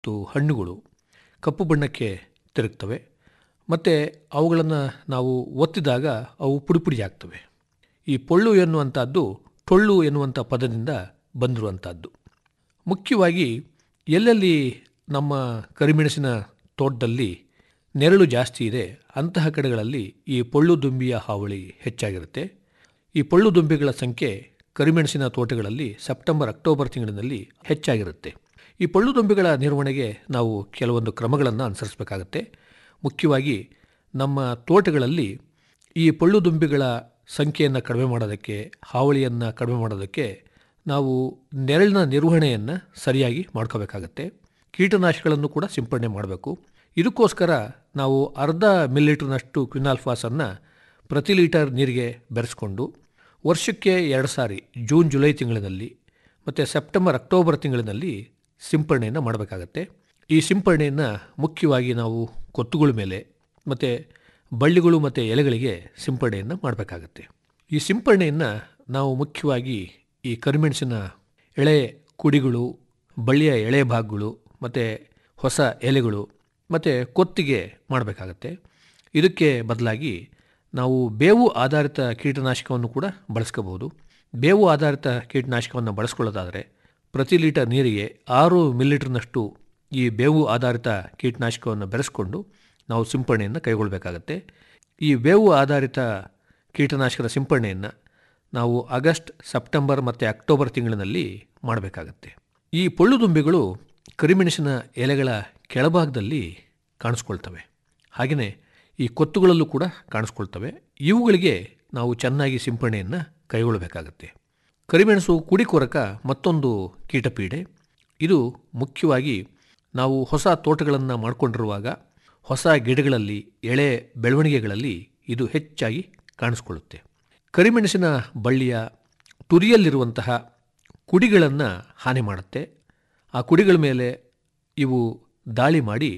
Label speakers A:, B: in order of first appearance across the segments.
A: ಮತ್ತು ಹಣ್ಣುಗಳು ಕಪ್ಪು ಬಣ್ಣಕ್ಕೆ ತಿರುಗ್ತವೆ ಮತ್ತು ಅವುಗಳನ್ನು ನಾವು ಒತ್ತಿದಾಗ ಅವು ಪುಡಿ ಪುಡಿ ಆಗ್ತವೆ ಈ ಪೊಳ್ಳು ಎನ್ನುವಂಥದ್ದು ಟೊಳ್ಳು ಎನ್ನುವಂಥ ಪದದಿಂದ ಬಂದಿರುವಂಥದ್ದು ಮುಖ್ಯವಾಗಿ ಎಲ್ಲೆಲ್ಲಿ ನಮ್ಮ ಕರಿಮೆಣಸಿನ ತೋಟದಲ್ಲಿ ನೆರಳು ಜಾಸ್ತಿ ಇದೆ ಅಂತಹ ಕಡೆಗಳಲ್ಲಿ ಈ ಪೊಳ್ಳು ದುಂಬಿಯ ಹಾವಳಿ ಹೆಚ್ಚಾಗಿರುತ್ತೆ ಈ ಪೊಳ್ಳು ದುಂಬಿಗಳ ಸಂಖ್ಯೆ ಕರಿಮೆಣಸಿನ ತೋಟಗಳಲ್ಲಿ ಸೆಪ್ಟೆಂಬರ್ ಅಕ್ಟೋಬರ್ ತಿಂಗಳಿನಲ್ಲಿ ಹೆಚ್ಚಾಗಿರುತ್ತೆ ಈ ಪೊಳ್ಳು ದುಂಬಿಗಳ ನಿರ್ವಹಣೆಗೆ ನಾವು ಕೆಲವೊಂದು ಕ್ರಮಗಳನ್ನು ಅನುಸರಿಸಬೇಕಾಗತ್ತೆ ಮುಖ್ಯವಾಗಿ ನಮ್ಮ ತೋಟಗಳಲ್ಲಿ ಈ ಪೊಳ್ಳು ದುಂಬಿಗಳ ಸಂಖ್ಯೆಯನ್ನು ಕಡಿಮೆ ಮಾಡೋದಕ್ಕೆ ಹಾವಳಿಯನ್ನು ಕಡಿಮೆ ಮಾಡೋದಕ್ಕೆ ನಾವು ನೆರಳಿನ ನಿರ್ವಹಣೆಯನ್ನು ಸರಿಯಾಗಿ ಮಾಡ್ಕೋಬೇಕಾಗತ್ತೆ ಕೀಟನಾಶಕಗಳನ್ನು ಕೂಡ ಸಿಂಪಡಣೆ ಮಾಡಬೇಕು ಇದಕ್ಕೋಸ್ಕರ ನಾವು ಅರ್ಧ ಮಿಲಿಲೀಟ್ರ್ನಷ್ಟು ಕ್ವಿನಾಲ್ಫಾಸನ್ನು ಪ್ರತಿ ಲೀಟರ್ ನೀರಿಗೆ ಬೆರೆಸ್ಕೊಂಡು ವರ್ಷಕ್ಕೆ ಎರಡು ಸಾರಿ ಜೂನ್ ಜುಲೈ ತಿಂಗಳಿನಲ್ಲಿ ಮತ್ತು ಸೆಪ್ಟೆಂಬರ್ ಅಕ್ಟೋಬರ್ ತಿಂಗಳಿನಲ್ಲಿ ಸಿಂಪಡಣೆಯನ್ನು ಮಾಡಬೇಕಾಗತ್ತೆ ಈ ಸಿಂಪಡಣೆಯನ್ನು ಮುಖ್ಯವಾಗಿ ನಾವು ಕೊತ್ತುಗಳ ಮೇಲೆ ಮತ್ತು ಬಳ್ಳಿಗಳು ಮತ್ತು ಎಲೆಗಳಿಗೆ ಸಿಂಪಡಣೆಯನ್ನು ಮಾಡಬೇಕಾಗತ್ತೆ ಈ ಸಿಂಪಡಣೆಯನ್ನು ನಾವು ಮುಖ್ಯವಾಗಿ ಈ ಕರಿಮೆಣಸಿನ ಎಳೆ ಕುಡಿಗಳು ಬಳ್ಳಿಯ ಎಳೆ ಭಾಗಗಳು ಮತ್ತು ಹೊಸ ಎಲೆಗಳು ಮತ್ತು ಕೊತ್ತಿಗೆ ಮಾಡಬೇಕಾಗತ್ತೆ ಇದಕ್ಕೆ ಬದಲಾಗಿ ನಾವು ಬೇವು ಆಧಾರಿತ ಕೀಟನಾಶಕವನ್ನು ಕೂಡ ಬಳಸ್ಕೋಬೋದು ಬೇವು ಆಧಾರಿತ ಕೀಟನಾಶಕವನ್ನು ಬಳಸ್ಕೊಳ್ಳೋದಾದರೆ ಪ್ರತಿ ಲೀಟರ್ ನೀರಿಗೆ ಆರು ಮಿಲಿಲೀಟ್ರ್ನಷ್ಟು ಈ ಬೇವು ಆಧಾರಿತ ಕೀಟನಾಶಕವನ್ನು ಬೆರೆಸ್ಕೊಂಡು ನಾವು ಸಿಂಪಡಣೆಯನ್ನು ಕೈಗೊಳ್ಳಬೇಕಾಗತ್ತೆ ಈ ಬೇವು ಆಧಾರಿತ ಕೀಟನಾಶಕದ ಸಿಂಪಡಣೆಯನ್ನು ನಾವು ಆಗಸ್ಟ್ ಸೆಪ್ಟೆಂಬರ್ ಮತ್ತು ಅಕ್ಟೋಬರ್ ತಿಂಗಳಿನಲ್ಲಿ ಮಾಡಬೇಕಾಗತ್ತೆ ಈ ಪೊಳ್ಳುದುಂಬಿಗಳು ಕರಿಮೆಣಸಿನ ಎಲೆಗಳ ಕೆಳಭಾಗದಲ್ಲಿ ಕಾಣಿಸ್ಕೊಳ್ತವೆ ಹಾಗೆಯೇ ಈ ಕೊತ್ತುಗಳಲ್ಲೂ ಕೂಡ ಕಾಣಿಸ್ಕೊಳ್ತವೆ ಇವುಗಳಿಗೆ ನಾವು ಚೆನ್ನಾಗಿ ಸಿಂಪಡಣೆಯನ್ನು ಕೈಗೊಳ್ಳಬೇಕಾಗತ್ತೆ ಕರಿಮೆಣಸು ಕುಡಿ ಕೊರಕ ಮತ್ತೊಂದು ಕೀಟಪೀಡೆ ಇದು ಮುಖ್ಯವಾಗಿ ನಾವು ಹೊಸ ತೋಟಗಳನ್ನು ಮಾಡಿಕೊಂಡಿರುವಾಗ ಹೊಸ ಗಿಡಗಳಲ್ಲಿ ಎಳೆ ಬೆಳವಣಿಗೆಗಳಲ್ಲಿ ಇದು ಹೆಚ್ಚಾಗಿ ಕಾಣಿಸ್ಕೊಳ್ಳುತ್ತೆ ಕರಿಮೆಣಸಿನ ಬಳ್ಳಿಯ ತುದಿಯಲ್ಲಿರುವಂತಹ ಕುಡಿಗಳನ್ನು ಹಾನಿ ಮಾಡುತ್ತೆ ಆ ಕುಡಿಗಳ ಮೇಲೆ ಇವು ದಾಳಿ ಮಾಡಿ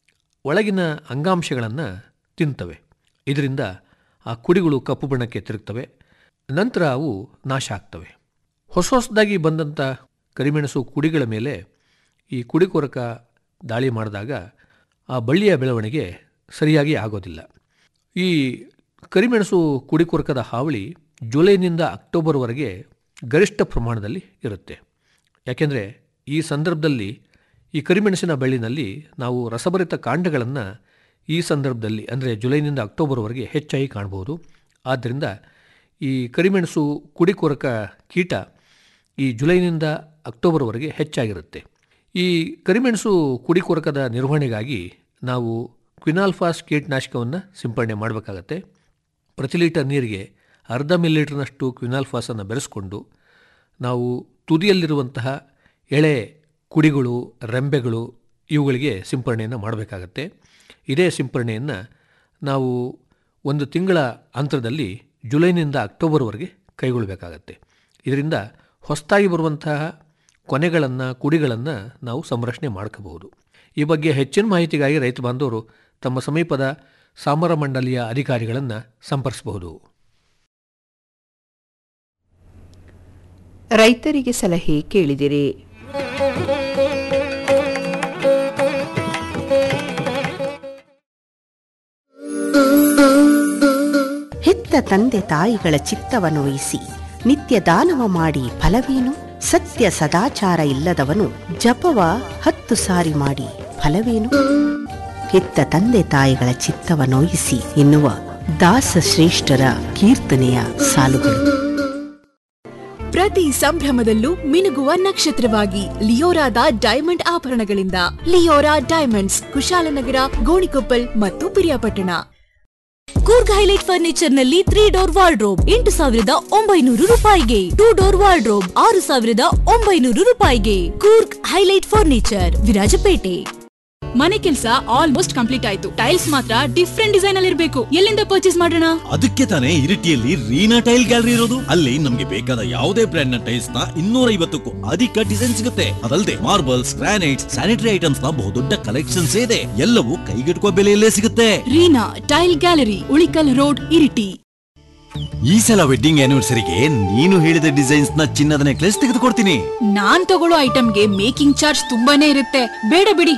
A: ಒಳಗಿನ ಅಂಗಾಂಶಗಳನ್ನು ತಿಂತವೆ ಇದರಿಂದ ಆ ಕುಡಿಗಳು ಕಪ್ಪು ಬಣ್ಣಕ್ಕೆ ತಿರುಗ್ತವೆ ನಂತರ ಅವು ನಾಶ ಆಗ್ತವೆ ಹೊಸ ಹೊಸದಾಗಿ ಬಂದಂಥ ಕರಿಮೆಣಸು ಕುಡಿಗಳ ಮೇಲೆ ಈ ಕುಡಿ ಕೊರಕ ದಾಳಿ ಮಾಡಿದಾಗ ಆ ಬಳ್ಳಿಯ ಬೆಳವಣಿಗೆ ಸರಿಯಾಗಿ ಆಗೋದಿಲ್ಲ ಈ ಕರಿಮೆಣಸು ಕುಡಿ ಕೊರಕದ ಹಾವಳಿ ಜುಲೈನಿಂದ ಅಕ್ಟೋಬರ್ವರೆಗೆ ಗರಿಷ್ಠ ಪ್ರಮಾಣದಲ್ಲಿ ಇರುತ್ತೆ ಯಾಕೆಂದರೆ ಈ ಸಂದರ್ಭದಲ್ಲಿ ಈ ಕರಿಮೆಣಸಿನ ಬಳ್ಳಿನಲ್ಲಿ ನಾವು ರಸಭರಿತ ಕಾಂಡಗಳನ್ನು ಈ ಸಂದರ್ಭದಲ್ಲಿ ಅಂದರೆ ಜುಲೈನಿಂದ ಅಕ್ಟೋಬರ್ವರೆಗೆ ಹೆಚ್ಚಾಗಿ ಕಾಣ್ಬೋದು ಆದ್ದರಿಂದ ಈ ಕರಿಮೆಣಸು ಕುಡಿ ಕೊರಕ ಕೀಟ ಈ ಜುಲೈನಿಂದ ಅಕ್ಟೋಬರ್ವರೆಗೆ ಹೆಚ್ಚಾಗಿರುತ್ತೆ ಈ ಕರಿಮೆಣಸು ಕುಡಿ ಕೊರಕದ ನಿರ್ವಹಣೆಗಾಗಿ ನಾವು ಕ್ವಿನಾಲ್ಫಾಸ್ ಕೀಟನಾಶಕವನ್ನು ಸಿಂಪಡಣೆ ಮಾಡಬೇಕಾಗತ್ತೆ ಪ್ರತಿ ಲೀಟರ್ ನೀರಿಗೆ ಅರ್ಧ ಮಿಲಿಲೀಟ್ರ್ನಷ್ಟು ಕ್ವಿನಾಲ್ಫಾಸನ್ನು ಬೆರೆಸ್ಕೊಂಡು ನಾವು ತುದಿಯಲ್ಲಿರುವಂತಹ ಎಳೆ ಕುಡಿಗಳು ರೆಂಬೆಗಳು ಇವುಗಳಿಗೆ ಸಿಂಪಡಣೆಯನ್ನು ಮಾಡಬೇಕಾಗತ್ತೆ ಇದೇ ಸಿಂಪಡಣೆಯನ್ನು ನಾವು ಒಂದು ತಿಂಗಳ ಅಂತರದಲ್ಲಿ ಜುಲೈನಿಂದ ಅಕ್ಟೋಬರ್ವರೆಗೆ ಕೈಗೊಳ್ಳಬೇಕಾಗತ್ತೆ ಇದರಿಂದ ಹೊಸದಾಗಿ ಬರುವಂತಹ ಕೊನೆಗಳನ್ನು ಕುಡಿಗಳನ್ನು ನಾವು ಸಂರಕ್ಷಣೆ ಮಾಡ್ಕೋಬಹುದು ಈ ಬಗ್ಗೆ ಹೆಚ್ಚಿನ ಮಾಹಿತಿಗಾಗಿ ರೈತ ಬಾಂಧವರು ತಮ್ಮ ಸಮೀಪದ ಸಾಮರ ಮಂಡಲಿಯ ಅಧಿಕಾರಿಗಳನ್ನು ಸಂಪರ್ಕಿಸಬಹುದು
B: ರೈತರಿಗೆ ಸಲಹೆ ಕೇಳಿದಿರಿ ಹೆತ್ತ ತಂದೆ ತಾಯಿಗಳ ಚಿತ್ತವನೊಯಿಸಿ ನಿತ್ಯ ದಾನವ ಮಾಡಿ ಫಲವೇನು ಸತ್ಯ ಸದಾಚಾರ ಇಲ್ಲದವನು ಜಪವ ಹತ್ತು ಸಾರಿ ಮಾಡಿ ಫಲವೇನು ಹೆತ್ತ ತಂದೆ ತಾಯಿಗಳ ಚಿತ್ತವನೊಯಿಸಿ ಎನ್ನುವ ದಾಸ ಶ್ರೇಷ್ಠರ ಕೀರ್ತನೆಯ ಸಾಲುಗಳು
C: ಪ್ರತಿ ಸಂಭ್ರಮದಲ್ಲೂ ಮಿನುಗುವ ನಕ್ಷತ್ರವಾಗಿ ಲಿಯೋರಾದ ಡೈಮಂಡ್ ಆಭರಣಗಳಿಂದ ಲಿಯೋರಾ ಡೈಮಂಡ್ಸ್ ಕುಶಾಲನಗರ ಗೋಣಿಕೊಪ್ಪಲ್ ಮತ್ತು ಪಿರಿಯಾಪಟ್ಟಣ
D: ಕೂರ್ಗ್ ಹೈಲೈಟ್ ಫರ್ನಿಚರ್ ನಲ್ಲಿ ತ್ರೀ ಡೋರ್ ವಾರ್ಡ್ರೋಬ್ ಎಂಟು ಸಾವಿರದ ಒಂಬೈನೂರು ರೂಪಾಯಿಗೆ ಟೂ ಡೋರ್ ವಾರ್ಡ್ರೋಬ್ ಆರು ಸಾವಿರದ ಒಂಬೈನೂರು ರೂಪಾಯಿಗೆ ಕೂರ್ಗ್ ಹೈಲೈಟ್ ಫರ್ನಿಚರ್ ವಿರಾಜಪೇಟೆ
E: ಮನೆ ಕೆಲಸ ಆಲ್ಮೋಸ್ಟ್ ಕಂಪ್ಲೀಟ್ ಆಯ್ತು ಟೈಲ್ಸ್ ಮಾತ್ರ ಡಿಫ್ರೆಂಟ್ ಡಿಸೈನ್ ಅಲ್ಲಿ ಇರಬೇಕು ಎಲ್ಲಿಂದ ಪರ್ಚೇಸ್ ಮಾಡೋಣ
F: ಅದಕ್ಕೆ ತಾನೇ ಇರಿಟಿಯಲ್ಲಿ ರೀನಾ ಟೈಲ್ ಗ್ಯಾಲರಿ ಇರೋದು ಅಲ್ಲಿ ನಮ್ಗೆ ಬೇಕಾದ ಯಾವುದೇ ಬ್ರ್ಯಾಂಡ್ ನ ಟೈಲ್ಸ್ ನ ಇನ್ನೂರ ಐವತ್ತಕ್ಕೂ ಅಧಿಕ ಡಿಸೈನ್ ಸಿಗುತ್ತೆ ಅದಲ್ಲದೆ ಮಾರ್ಬಲ್ಸ್ ಗ್ರಾನೈಟ್ಸ್ ಸ್ಯಾನಿಟರಿ ಐಟಮ್ಸ್ ನ ಬಹುದೊಡ್ಡ ಕಲೆಕ್ಷನ್ಸ್ ಇದೆ ಎಲ್ಲವೂ ಕೈಗೆಟುಕುವ ಬೆಲೆಯಲ್ಲೇ ಸಿಗುತ್ತೆ
E: Reena tile gallery Ulikkal road Iritty
F: ಈ ಸಲ ವೆಡ್ಡಿಂಗ್ ಆನಿವರ್ಸರಿಗೆ ನೀನು ಹೇಳಿದ ಡಿಸೈನ್ಸ್ ನ ಚಿನ್ನದ ನೆಕ್ಲೆಸ್ ತೆಗೆದುಕೊಡ್ತೀನಿ
E: ನಾನ್ ತಗೊಳ್ಳೋ ಐಟಮ್ಗೆ ಮೇಕಿಂಗ್ ಚಾರ್ಜ್ ತುಂಬಾನೇ ಇರುತ್ತೆ ಬೇಡ ಬಿಡಿ